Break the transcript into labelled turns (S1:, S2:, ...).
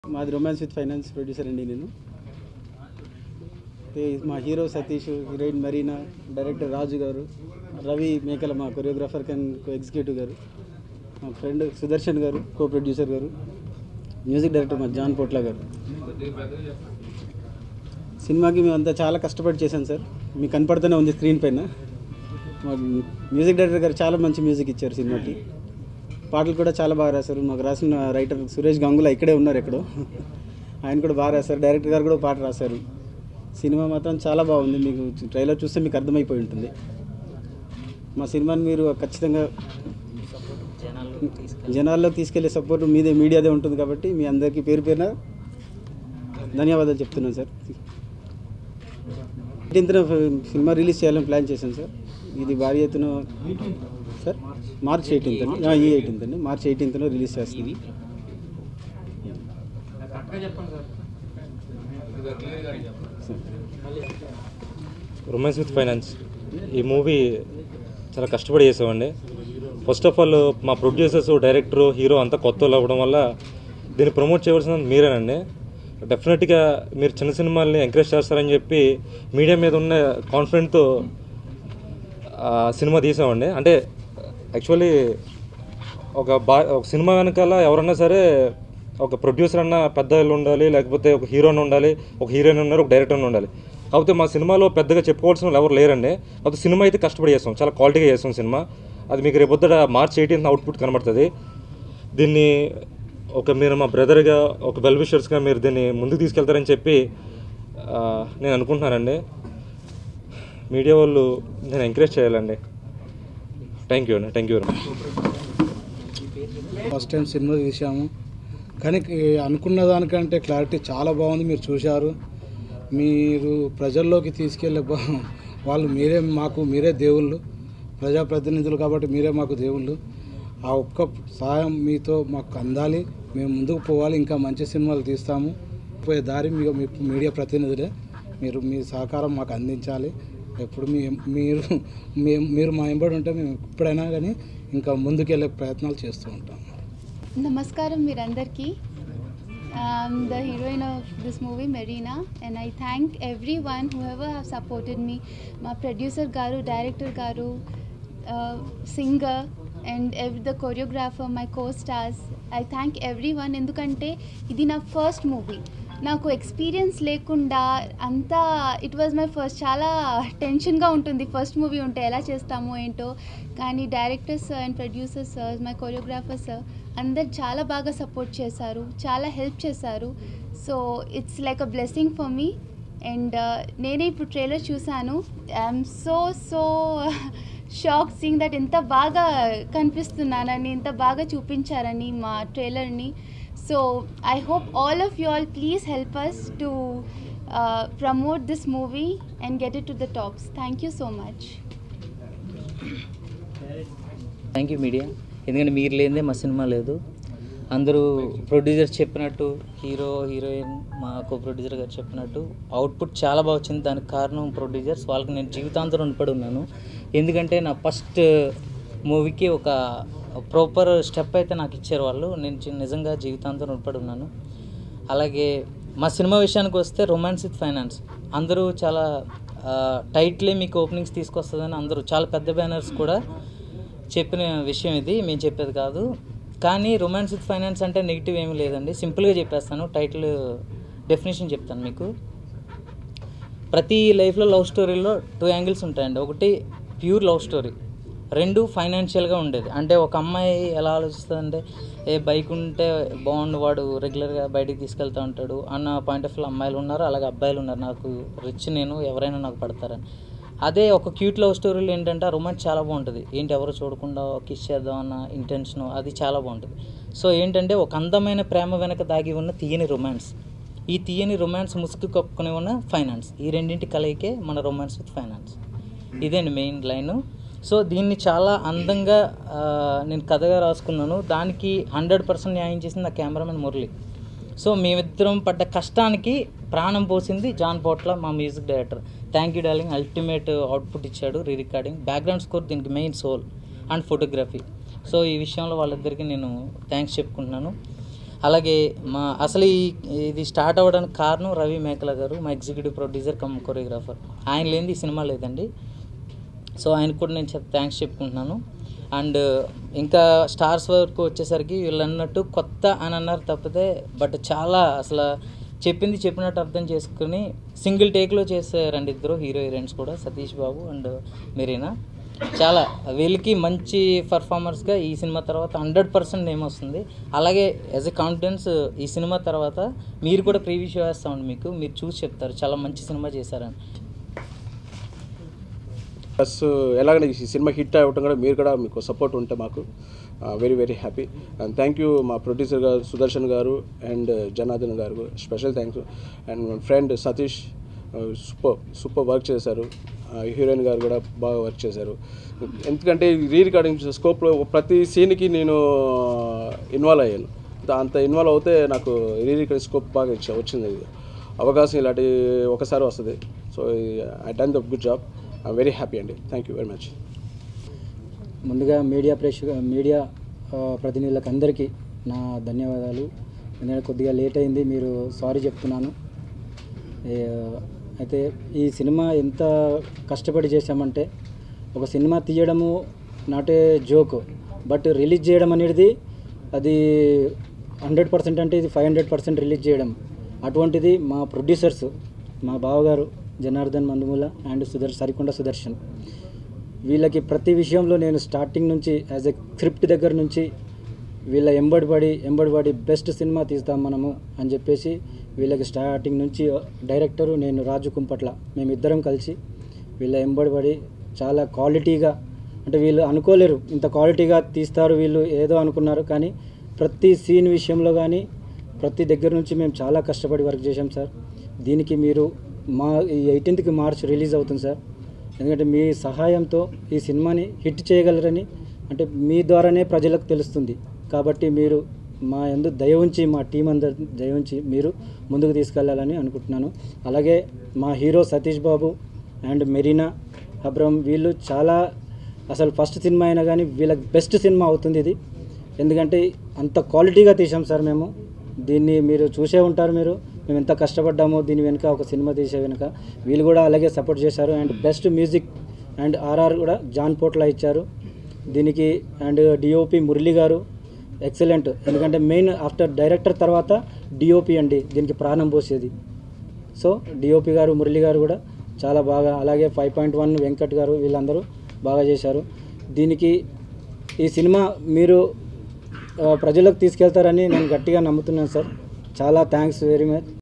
S1: మాది romance with finance producer అండి నేను అయితే మా hero Satish heroine Marina director Raju garu Ravi మేకల మా కొరియోగ్రాఫర్ కన్ ఎగ్జిక్యూటివ్ గారు మా friend Sudarshan garu co producer garu music director మా జాన్ పోట్ల గారు సినిమాకి మేమంతా చాలా కష్టపడి చేశాం సార్ మీకు కనపడుతూనే ఉంది స్క్రీన్ పైన మా మ్యూజిక్ డైరెక్టర్ గారు చాలా మంచి మ్యూజిక్ ఇచ్చారు సినిమాకి పాటలు కూడా చాలా బాగా రాశారు మాకు రాసిన రైటర్ సురేష్ గంగుల ఇక్కడే ఉన్నారు ఎక్కడో ఆయన కూడా బాగా రాశారు డైరెక్టర్ గారు కూడా పాట రాశారు సినిమా మాత్రం చాలా బాగుంది మీకు ట్రైలర్ చూస్తే మీకు అర్థమైపోయి ఉంటుంది మా సినిమాని మీరు ఖచ్చితంగా జనాల్లో తీసుకెళ్లే సపోర్ట్ మీదే మీడియాదే ఉంటుంది కాబట్టి మీ అందరికీ పేరు పేరున ధన్యవాదాలు చెప్తున్నాను సార్ ఎయిటీన్త్న సినిమా రిలీజ్ చేయాలని ప్లాన్ చేశాను సార్ ఇది భారీ ఎత్తున సార్ మార్చ్ ఎయిటీన్త్ అండి ఆ, ఈ ఎయిటీన్త్ అండి మార్చ్ ఎయిటీన్త్లో రిలీజ్ చేస్తుంది
S2: రొమాన్స్ విత్ ఫైనాన్స్ ఈ మూవీ చాలా కష్టపడి చేసామండి ఫస్ట్ ఆఫ్ ఆల్ మా ప్రొడ్యూసర్స్ డైరెక్టర్ హీరో అంతా కొత్త వాళ్ళు అవ్వడం వల్ల దీన్ని ప్రమోట్ చేయవలసిన మీరేనండి డెఫినెట్గా మీరు చిన్న సినిమాల్ని ఎంకరేజ్ చేస్తారని చెప్పి మీడియా మీద ఉన్న కాన్ఫిడెంట్తో సినిమా తీసామండి అంటే యాక్చువల్లీ ఒక బా ఒక సినిమా వెనకాల ఎవరన్నా సరే ఒక ప్రొడ్యూసర్ అన్న పెద్ద వాళ్ళు ఉండాలి లేకపోతే ఒక హీరోని ఉండాలి ఒక హీరోయిన్ ఉన్నారు ఒక డైరెక్టర్ ఉండాలి కాకపోతే మా సినిమాలో పెద్దగా చెప్పుకోవాల్సిన వాళ్ళు ఎవరు లేరండి కాకపోతే సినిమా అయితే కష్టపడి చేస్తాం చాలా క్వాలిటీగా చేస్తాం సినిమా అది మీకు రేపొద్దుట మార్చ్ ఎయిటీన్త్ అవుట్పుట్ కనబడుతుంది దీన్ని ఒక మీరు మా బ్రదర్గా ఒక వెల్ విషర్స్గా మీరు దీన్ని ముందుకు తీసుకెళ్తారని చెప్పి ఆ, నేను అనుకుంటున్నానండి మీడియా వాళ్ళు నేను ఎంకరేజ్ చేయాలండి థ్యాంక్ యూ అండి thank you very much
S3: first time సినిమా తీసాము కానీ ఈ అనుకున్న దానికంటే క్లారిటీ చాలా బాగుంది మీరు చూశారు మీరు ప్రజల్లోకి తీసుకెళ్ళే బా- వాళ్ళు మీరే మాకు మీరే దేవుళ్ళు ప్రజాప్రతినిధులు కాబట్టి మీరే మాకు దేవుళ్ళు ఆ ఒక్క సహాయం మీతో మాకు అందాలి మేము ముందుకు పోవాలి ఇంకా మంచి సినిమాలు తీస్తాము పోయే దారి మీ మీ మీడియా ప్రతినిధులే మీరు మీ సహకారం మాకు అందించాలి ఎప్పుడు మీ మీరు మేము మీరు మా ఎంబడి ఉంటే మేము ఎప్పుడైనా కానీ ఇంకా ముందుకెళ్ళే ప్రయత్నాలు చేస్తూ ఉంటాం
S4: నమస్కారం మీరందరికీ I'm the heroine of this movie, Marina, and I thank everyone, whoever have supported me, my producer Garu, director Garu, uh, singer, and ev- the choreographer, my co-stars. I thank everyone ఎందుకంటే ఇది నా first movie నాకు experience లేకుండా అంతా it was my first చాలా టెన్షన్గా ఉంటుంది first movie ఉంటే ఎలా చేస్తామో ఏంటో కానీ director sir and producer sir my choreographer sir అందరు చాలా బాగా సపోర్ట్ చేశారు చాలా హెల్ప్ చేశారు so it's like a blessing for me and నేనే ఇప్పుడు ట్రైలర్ చూశాను I'm so so shocking that ఎంత బాగా కనిపిస్తున్నానని ఎంత బాగా చూపించారని మా ట్రైలర్ని so I hope all of you all please help us to promote this movie and get it to the tops thank you so much
S5: thank you media ఎందుకంటే మీరు లేనిదే మా సినిమా లేదు అందరూ ప్రొడ్యూసర్ చెప్పినట్టు హీరో హీరోయిన్ మా కో producer గారు చెప్పినట్టు అవుట్పుట్ చాలా బాగా వచ్చింది దానికి కారణం ప్రొడ్యూసర్స్ వాళ్ళకి నేను జీవితాంతం రుణపడి ఉన్నాను ఎందుకంటే నా ఫస్ట్ మూవీకి ఒక ప్రాపర్ స్టెప్ అయితే నాకు ఇచ్చారు వాళ్ళు నేను చి- నిజంగా జీవితాంతం రుణపడి ఉన్నాను అలాగే మా సినిమా విషయానికి వస్తే రొమాన్స్ విత్ ఫైనాన్స్ అందరూ చాలా టైట్లీ మీకు ఓపెనింగ్స్ తీసుకొస్తుందని అందరూ చాలా పెద్ద బ్యానర్స్ కూడా చెప్పిన విషయం ఇది మేము చెప్పేది కాదు కానీ రొమాన్స్ విత్ ఫైనాన్స్ అంటే నెగిటివ్ ఏమీ లేదండి సింపుల్గా చెప్పేస్తాను టైటిల్ డెఫినేషన్ చెప్తాను మీకు ప్రతి లైఫ్లో లవ్ స్టోరీలో టూ యాంగిల్స్ ఉంటాయండి ఒకటి ప్యూర్ లవ్ స్టోరీ రెండు ఫైనాన్షియల్గా ఉండేది అంటే ఒక అమ్మాయి ఎలా ఆలోచిస్తుందంటే ఏ బైక్ ఉంటే బాగుండు వాడు రెగ్యులర్గా బయటికి తీసుకెళ్తూ ఉంటాడు అన్న పాయింట్ ఆఫ్ వ్యూ అమ్మాయిలు ఉన్నారు అలాగే అబ్బాయిలు ఉన్నారు నాకు రిచ్ నేను ఎవరైనా నాకు పడతారని అదే ఒక క్యూట్ లవ్ స్టోరీలో ఏంటంటే ఆ రొమాన్స్ చాలా బాగుంటుంది ఏంటి ఎవరు చూడకుండా కిస్ చేద్దాం అన్న ఇంటెన్షన్ అది చాలా బాగుంటుంది సో ఏంటంటే ఒక అందమైన ప్రేమ వెనక దాగి ఉన్న తీయని రొమాన్స్ ఈ తీయని రొమాన్స్ ముసుగు కప్పుకుని ఉన్న ఫైనాన్స్ ఈ రెండింటి కలయికే మన రొమాన్స్ విత్ ఫైనాన్స్ ఇదేండి మెయిన్ లైన్ సో దీన్ని చాలా అందంగా ఆ, నేను కథగా రాసుకున్నాను దానికి హండ్రెడ్ పర్సెంట్ న్యాయం చేసింది నా కెమెరామెన్ మురళి సో మేమిద్దరం పడ్డ కష్టానికి ప్రాణం పోసింది జాన్ పోట్ల మా music director thank you darling ultimate output ఇచ్చాడు రీ రికార్డింగ్ బ్యాక్గ్రౌండ్ స్కోర్ దీనికి main soul and photography so ఈ విషయంలో వాళ్ళిద్దరికీ నేను థ్యాంక్స్ చెప్పుకుంటున్నాను అలాగే మా అసలు ఈ ఇది స్టార్ట్ అవ్వడానికి కారణం రవి మేకల గారు మా ఎగ్జిక్యూటివ్ ప్రొడ్యూసర్ కమ్ కొరియోగ్రాఫర్ ఆయన లేనిది ఈ సినిమా లేదండి సో ఆయనకు కూడా నేను చెప్ థ్యాంక్స్ చెప్పుకుంటున్నాను అండ్ ఇంకా స్టార్స్ వరకు వచ్చేసరికి వీళ్ళు అన్నట్టు కొత్త అని అన్నారు తప్పితే బట్ చాలా అసలు చెప్పింది చెప్పినట్టు అర్థం చేసుకుని సింగిల్ టేక్లో చేశారండి ఇద్దరు హీరో హీరోయిన్స్ కూడా సతీష్ బాబు అండ్ మెరీనా చాలా వీళ్ళకి మంచి పర్ఫార్మర్స్గా ఈ సినిమా తర్వాత హండ్రెడ్ పర్సెంట్ నేమ్ వస్తుంది అలాగే యాజ్ ఎ కాన్ఫిడెన్స్ ఈ సినిమా తర్వాత మీరు కూడా ప్రీవ్యూ షో వేస్తామండి మీకు మీరు చూసి చెప్తారు చాలా మంచి సినిమా చేశారని
S6: ప్లస్ ఎలాగైనా ఈ సినిమా హిట్ అవ్వటం కూడా మీరు కూడా మీకు సపోర్ట్ ఉంటే మాకు very very happy and thank you మా producer garu Sudarshan garu and Janardhan garu special thanks and మా friend Satish super super work చేశారు హీరోయిన్ గారు కూడా బాగా వర్క్ చేశారు ఎందుకంటే రీ రికార్డింగ్ స్కోప్లో ప్రతి సీన్కి నేను ఇన్వాల్వ్ అయ్యాను అంత- అంత ఇన్వాల్వ్ అవుతే నాకు రీ రికార్డింగ్ స్కోప్ బాగా ఇచ్చా వచ్చింది ఇది అవకాశం ఇలాంటి ఒకసారి వస్తుంది so I done the good job I very happy అండి థ్యాంక్ యూ వెరీ మచ్
S1: ముందుగా మీడియా ప్రేక్షక మీడియా ఆ, ప్రతినిధులకు అందరికీ నా ధన్యవాదాలు ఎందుకంటే కొద్దిగా లేట్ అయింది మీరు సారీ చెప్తున్నాను ఏ, అయితే ఈ సినిమా ఎంత కష్టపడి చేశామంటే ఒక సినిమా తీయడము not a joke but release చేయడం అనేది అది హండ్రెడ్ పర్సెంట్ అంటే ఇది ఫైవ్ హండ్రెడ్ పర్సెంట్ రిలీజ్ చేయడం అటువంటిది మా ప్రొడ్యూసర్స్ మా బావగారు జనార్దన్ మందుమూల అండ్ సుదర్ సరికొండ సుదర్శన్ వీళ్ళకి ప్రతి విషయంలో నేను స్టార్టింగ్ నుంచి యాజ్ ఎ స్క్రిప్ట్ దగ్గర నుంచి వీళ్ళ ఎంబడిపడి ఎంబడిపడి బెస్ట్ సినిమా తీస్తాం మనము అని చెప్పేసి వీళ్ళకి స్టార్టింగ్ నుంచి డైరెక్టరు నేను రాజు కుంపట్ల మేమిద్దరం కలిసి వీళ్ళ ఎంబడిపడి చాలా క్వాలిటీగా అంటే వీళ్ళు అనుకోలేరు ఇంత క్వాలిటీగా తీస్తారు వీళ్ళు ఏదో అనుకున్నారు కానీ ప్రతి సీన్ విషయంలో కానీ ప్రతి దగ్గర నుంచి మేము చాలా కష్టపడి వర్క్ చేశాం సార్ దీనికి మీరు మా ఈ ఎయిటీన్త్కి మార్చ్ రిలీజ్ అవుతుంది సార్ ఎందుకంటే మీ సహాయంతో ఈ సినిమాని హిట్ చేయగలరని అంటే మీ ద్వారానే ప్రజలకు తెలుస్తుంది కాబట్టి మీరు మా ఎందు దయ ఉంచి మా టీం అందరు దయ ఉంచి మీరు ముందుకు తీసుకెళ్లాలని అనుకుంటున్నాను అలాగే మా hero Satish Babu and Marina Abraham వీళ్ళు చాలా అసలు ఫస్ట్ సినిమా అయినా కానీ వీళ్ళకి బెస్ట్ సినిమా అవుతుంది ఇది ఎందుకంటే అంత క్వాలిటీగా తీసాం సార్ మేము దీన్ని మీరు చూసే ఉంటారు మీరు మేము ఎంత కష్టపడ్డామో దీని వెనుక ఒక సినిమా తీసే వెనుక వీళ్ళు కూడా అలాగే సపోర్ట్ చేశారు and best music and R కూడా జాన్ పోట్లా ఇచ్చారు దీనికి and DOP Murali garu excellent ఎందుకంటే మెయిన్ ఆఫ్టర్ డైరెక్టర్ తర్వాత డిఓపి అండి దీనికి ప్రాణం పోసేది సో డిఓపి గారు మురళి గారు కూడా చాలా బాగా అలాగే ఫైవ్ పాయింట్ వన్ వెంకట్ గారు వీళ్ళందరూ బాగా చేశారు దీనికి ఈ సినిమా మీరు ఆ, ప్రజలకు తీసుకెళ్తారని నేను గట్టిగా నమ్ముతున్నాను సార్ చాలా థ్యాంక్స్ వెరీ మచ్